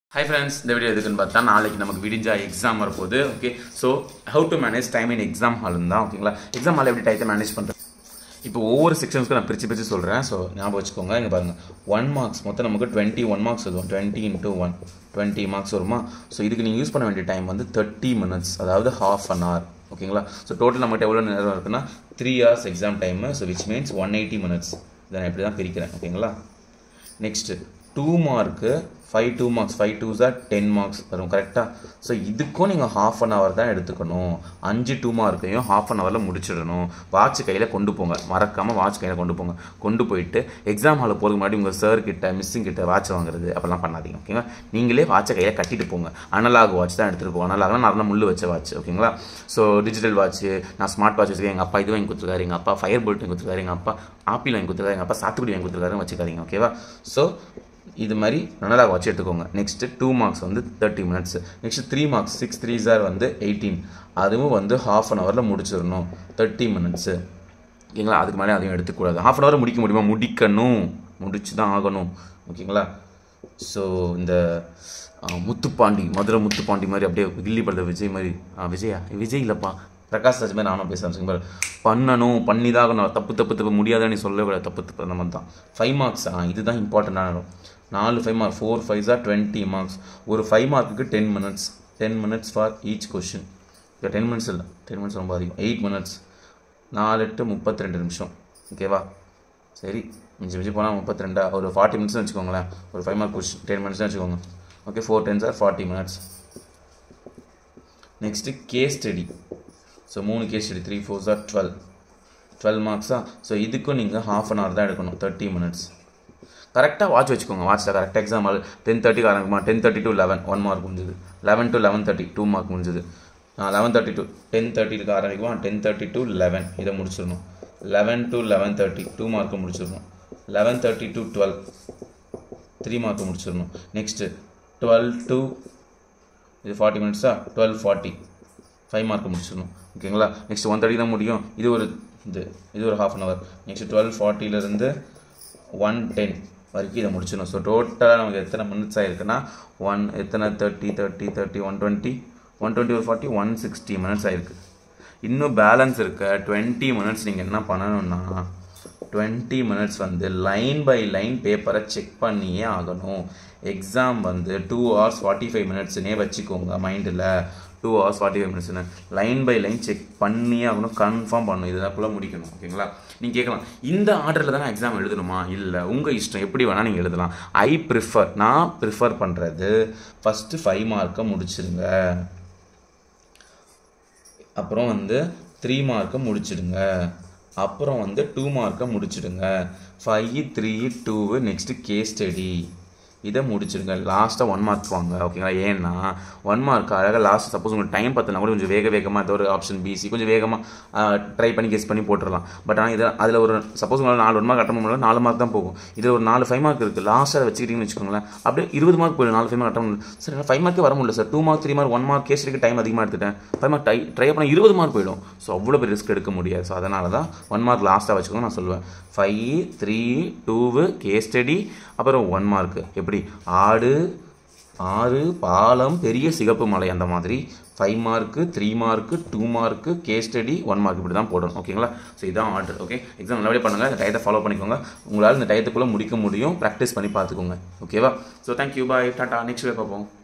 hi friends இந்த video எதுக்குன்னு பார்த்தா நாளைக்கு நமக்கு விடிஞ்சா எக்ஸாம் வரப்போகுது okay so how to manage time in exam hall தான் ஓகேங்களா எக்ஸாம் ஹால் எப்படி டைத்தை மேனேஜ் பண்ணுறது இப்போ ஒவ்வொரு செக்ஷன்ஸ்க்கு நான் பிரித்து பிரித்து சொல்கிறேன் ஸோ ஞாபகம் வச்சுக்கோங்க இங்கே பாருங்கள் ஒன் மார்க்ஸ் மொத்தம் நமக்கு டுவெண்ட்டி ஒன் மார்க்ஸ் வரும் twenty into one twenty marks வருமா ஸோ இதுக்கு நீங்கள் யூஸ் பண்ண வேண்டிய டைம் வந்து தேர்ட்டி மினிட்ஸ் அதாவது ஹாஃப் அன் hour ஓகேங்களா ஸோ டோட்டல் நம்மகிட்ட எவ்வளோ நேரம் இருக்குன்னா three hours exam time so which means one eighty minutes இதை நான் இப்படி தான் பிரிக்கிறேன் ஓகேங்களா next two mark five two marks five two சார் டென் மார்க்ஸ் வரும் கரெக்டாக ஸோ இதுக்கும் நீங்கள் ஹாஃப் அன் ஹவர் தான் எடுத்துக்கணும் அஞ்சு டூ மார்க்கையும் ஹாஃப் அன் ஹவரில் முடிச்சிடணும் வாட்ச் கையில் கொண்டு போங்க மறக்காமல் வாட்ச் கையில் கொண்டு போங்க கொண்டு போயிட்டு எக்ஸாம் ஹாலில் போகிறதுக்கு முன்னாடி உங்கள் சார் கிட்ட மிஸ்ஸிங் கிட்ட வாட்ச் வாங்குறது அப்போல்லாம் பண்ணாதீங்க ஓகேங்களா நீங்களே வாட்சை கையில் கட்டிட்டு போங்க அனலாக் வாட்ச் தான் எடுத்துகிட்டு போங்க அனலாக்னா நான் முள்ளு வச்ச வாட்ச் ஓகேங்களா ஸோ டிஜிட்டல் வாட்ச் நான் ஸ்மார்ட் வாட்ச் வச்சுருக்கேன் எங்கள் அப்பா இது வாங்கி கொடுத்துருக்காரு எங்கள் அப்பா ஃபயர் போல்ட் வாங்கி கொடுத்துருக்காரு எங்கள் அப்பா ஆப்பிள் வாங்கி கொடுத்துருக்காரு எங்கள் அப்பா சாத்துக்குடி வாங்கி கொடுத்துருக்காருன்னு வச்சுக்காதீங்க ஓகேவா ஸோ இது மாதிரி அனலாக் வாட்ச் எடுத்துக்கோங்க நெக்ஸ்ட்டு டூ மார்க்ஸ் வந்து thirty minutes next three marks six three சார் வந்து எயிட்டீன் அதுவும் வந்து ஹாஃப் அன் ஹவரில் முடிச்சிடணும் தேர்ட்டி மினிட்ஸு ஓகேங்களா அதுக்கு மேலே அதையும் எடுத்துக்கூடாது ஹாஃப் அன் ஹவர் முடிக்க முடியுமா முடிக்கணும் முடிச்சு தான் ஆகணும் ஓகேங்களா ஸோ இந்த ஆ, முத்துப்பாண்டி மதுரை முத்துப்பாண்டி மாதிரி அப்படியே கில்லி படத்தை விஜய் மாதிரி ஆ, விஜயா விஜய் இல்லைப்பா பிரகாஷ் ராஜ் மாதிரி நானும் பேசுகிறேன் பாரு பண்ணணும் பண்ணி தான் ஆகணும் தப்பு தப்பு தப்பு முடியாதுன்னு நீ சொல்லவே கூடாது தப்பு தப்பு அந்த மாதிரி தான் ஃபைவ் மார்க்ஸ் ஆ இதுதான் இம்பார்ட்டண்டான நாலு five mark four five are twenty marks ஒரு ஃபைவ் மார்க்குக்கு ten minutes ten minutes for each question இப்போ டென் மினிட்ஸ் இல்லை டென் மினிட்ஸ் ரொம்ப அதிகம் எயிட் மினிட்ஸ் நாலு எட்டு முப்பத்தி ரெண்டு நிமிஷம் ஓகேவா சரி மிஞ்சி மிஞ்சி போனால் முப்பத்தி ரெண்டா ஒரு ஃபார்ட்டி மினிட்ஸ்னு வச்சுக்கோங்களேன் ஒரு ஃபைவ் மார்க் கொஷின் டென் மினிட்ஸ்னு வச்சுக்கோங்க okay four tens are forty minutes next case study so மூணு case study three fours are twelve twelve மார்க்ஸா ஸோ இதுக்கும் நீங்கள் ஹாஃப் அன் ஹவர் தான் எடுக்கணும் தேர்ட்டி மினிட்ஸ் கரெக்டாக வாட்ச் வச்சுக்கோங்க வாட்சில் கரெக்டாக எக்ஸாம் டென் தேர்ட்டிக்கு ஆரம்பிக்குமா ten thirty to eleven one mark முடிஞ்சது eleven to eleven thirty two mark முடிஞ்சது லெவன் தேர்ட்டி டு டென் தேர்ட்டிக்கு ஆரம்பிக்குமா டென் தேர்ட்டி டு லெவன் இதை முடிச்சிடணும் eleven to eleven thirty two mark முடிச்சிடணும் eleven thirty to twelve three mark முடிச்சிடணும் next twelve to இது ஃபார்ட்டி மினிட்ஸா டுவெல் ஃபார்ட்டி ஃபைவ் மார்க் முடிச்சிடணும் ஓகேங்களா நெக்ஸ்ட் ஒன் தேர்ட்டி தான் முடியும் இது ஒரு இது இது ஒரு half an hour next twelve ஃபார்ட்டிலேருந்து ஒன் டென் வரைக்கும் இதை முடிச்சிடணும் ஸோ டோட்டலாக நமக்கு எத்தனை மினிட்ஸ் ஆயிருக்குன்னா ஒன் எத்தனை thirty thirty thirty one twenty one twenty ஒரு ஃபார்ட்டி ஒன் சிக்ஸ்டி மினிட்ஸ் ஆயிருக்கு இன்னும் பேலன்ஸ் இருக்க டுவெண்ட்டி மினிட்ஸ் நீங்கள் என்ன பண்ணணும்னா டுவெண்ட்டி மினிட்ஸ் வந்து லைன் பை லைன் பேப்பரை செக் பண்ணியே ஆகணும் எக்ஸாம் வந்து டூ ஹவர்ஸ் ஃபார்ட்டி ஃபைவ் மினிட்ஸ்னே வச்சுக்கோங்க மைண்டில் டூ ஹவர்ஸ் ஃபார்ட்டி ஃபைவ் மினிட்ஸ்னு லைன் பை லைன் செக் பண்ணியே ஆகணும் கன்ஃபார்ம் பண்ணணும் இதுக்குள்ளே முடிக்கணும் ஓகேங்களா நீங்கள் கேட்கலாம் இந்த ஆர்டரில் தானே எக்ஸாம் எழுதணுமா இல்லை உங்கள் இஷ்டம் எப்படி வேணால் நீங்கள் எழுதலாம் ஐ ப்ரிஃபர் நான் ப்ரிஃபர் பண்ணுறது ஃபஸ்ட்டு ஃபைவ் மார்க்கை முடிச்சிருங்க அப்புறம் வந்து த்ரீ மார்க்கை முடிச்சிடுங்க அப்புறம் வந்து டூ மார்க்கை முடிச்சிடுங்க five three two next case study இதை முடிச்சிடுங்க லாஸ்ட்டாக ஒன் மார்க் வாங்க ஓகேங்களா ஏன்னா ஒன் மார்க் அழகாக லாஸ்ட் சப்போஸ் உங்களுக்கு டைம் பார்த்தனா கூட கொஞ்சம் வேக வேகமாக ஏதோ ஒரு ஆப்ஷன் பிசி கொஞ்சம் வேகமாக ட்ரை பண்ணி கெஸ் பண்ணி போட்டுடலாம் பட் ஆனால் இது அதில் ஒரு சப்போஸ் உங்களால் நாலு ஒன் மார்க் அட்டன் பண்ண நாலு மார்க் தான் போகும் இதில் ஒரு நாலு ஃபைவ் மார்க் இருக்குது லாஸ்ட்டாக வச்சுக்கிட்டீங்கன்னு வச்சுக்கோங்களேன் அப்படியே இருபது மார்க் போயிடும் நாலு ஃபைவ் மார்க் அட்டன் பண்ணல சார் ஃபைவ் மார்க்கே வர முடியல sir two mark three mark one mark கேஸ்டிக்கு டைம் அதிகமாக எடுத்துட்டேன் ஃபைவ் மார்க் டை ட்ரை பண்ண இருபது மார்க் போயிடும் ஸோ அவ்வளோ பெரிய ரிஸ்க் எடுக்க முடியாது ஸோ அதனால தான் ஒன் மார்க் லாஸ்ட்டாக வச்சுக்கோங்க நான் சொல்லுவேன் ஃபைவ் த்ரீ டூவு கேஸ் ஸ்டடி அப்புறம் ஒன் மார்க்கு எப்படி ஆடு ஆறு பாலம் பெரிய சிகப்பு மலை அந்த மாதிரி five mark three mark two mark case study one mark இப்படி தான் போடணும் ஓகேங்களா ஸோ இதுதான் ஆர்டர் ஓகே எக்ஸாம் நல்லபடியாக பண்ணுங்கள் இந்த டயத்தை ஃபாலோ பண்ணிக்கோங்க உங்களால் இந்த டயத்துக்குள்ளே முடிக்க முடியும் ப்ராக்டிஸ் பண்ணி பார்த்துக்கோங்க ஓகேவா ஸோ தேங்க்யூ பாய் டாட்டா நெக்ஸ்ட் வீக் பார்ப்போம்